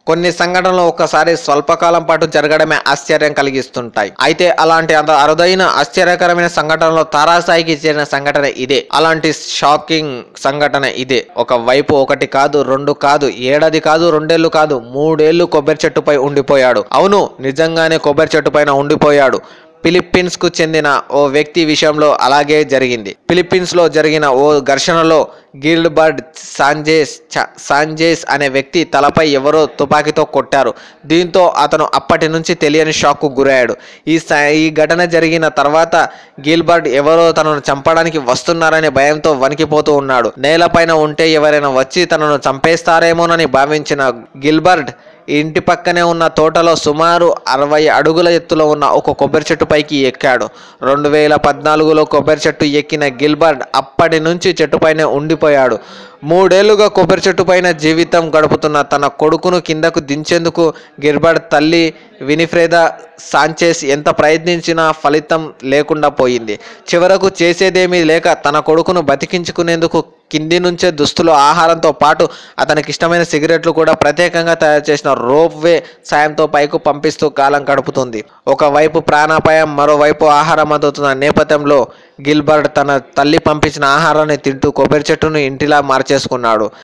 కొన్ని సంఘటనలు ఒక్కసారి స్వల్పకాలం పాటు జరగడమే ఆశ్చర్యం కలిగిస్తుంటాయి అయితే అలాంటి అంత అరుదైన ఆశ్చర్యకరమైన సంఘటనలో తారాస్థాయికి చేరిన సంఘటన ఇదే అలాంటి షాకింగ్ సంఘటన ఇదే ఒక వైపు ఒకటి కాదు రెండు కాదు ఏడాది కాదు రెండేళ్లు కాదు మూడేళ్లు కొబ్బరి చెట్టుపై ఉండిపోయాడు అవును నిజంగానే కొబ్బరి చెట్టు పైన ఉండిపోయాడు ఫిలిప్పీన్స్ కు చెందిన ఓ వ్యక్తి విషయంలో అలాగే జరిగింది ఫిలిప్పీన్స్ లో జరిగిన ఓ ఘర్షణలో గిల్బర్డ్ సాంజేస్ చ- సాంజేస్ అనే వ్యక్తి తలపై ఎవరో తుపాకీతో కొట్టారు దీంతో అతను అప్పటి నుంచి తెలియని షాక్కు గురయ్యాడు ఈ స- ఈ ఘటన జరిగిన తర్వాత గిల్బర్డ్ ఎవరో తనను చంపడానికి వస్తున్నారనే భయంతో వణికిపోతూ ఉన్నాడు నేలపైన ఉంటే ఎవరైనా వచ్చి తనను చంపేస్తారేమోనని భావించిన గిల్బర్డ్ ఇంటి పక్కనే ఉన్న తోటలో సుమారు అరవై అడుగుల ఎత్తులో ఉన్న ఒక కొబ్బరి చెట్టు పైకి ఎక్కాడు రెండు వేల పద్నాలుగులో కొబ్బరి చెట్టు ఎక్కిన గిల్బర్డ్ అప్పటి నుంచి చెట్టుపైనే ఉండిపోయాడు మూడేళ్లుగా కొబ్బరి చెట్టు పైన జీవితం గడుపుతున్న తన కొడుకును కిందకు దించేందుకు గిల్బర్డ్ తల్లి వినిఫ్రేదా సాంచేస్ ఎంత ప్రయత్నించినా ఫలితం లేకుండా పోయింది చివరకు చేసేదేమీ లేక తన కొడుకును బతికించుకునేందుకు కింది నుంచే దుస్తులు ఆహారంతో పాటు అతనికి ఇష్టమైన సిగరెట్లు కూడా ప్రత్యేకంగా తయారు చేసిన రోప్ వే సాయంతో పైకు పంపిస్తూ కాలం గడుపుతుంది ఒకవైపు ప్రాణాపాయం మరోవైపు ఆహారం అందుతున్న నేపథ్యంలో గిల్బర్ట్ తన తల్లి పంపించిన ఆహారాన్ని తింటూ కొబ్బరి చెట్టును ఇంటిలా మార్చేసుకున్నాడు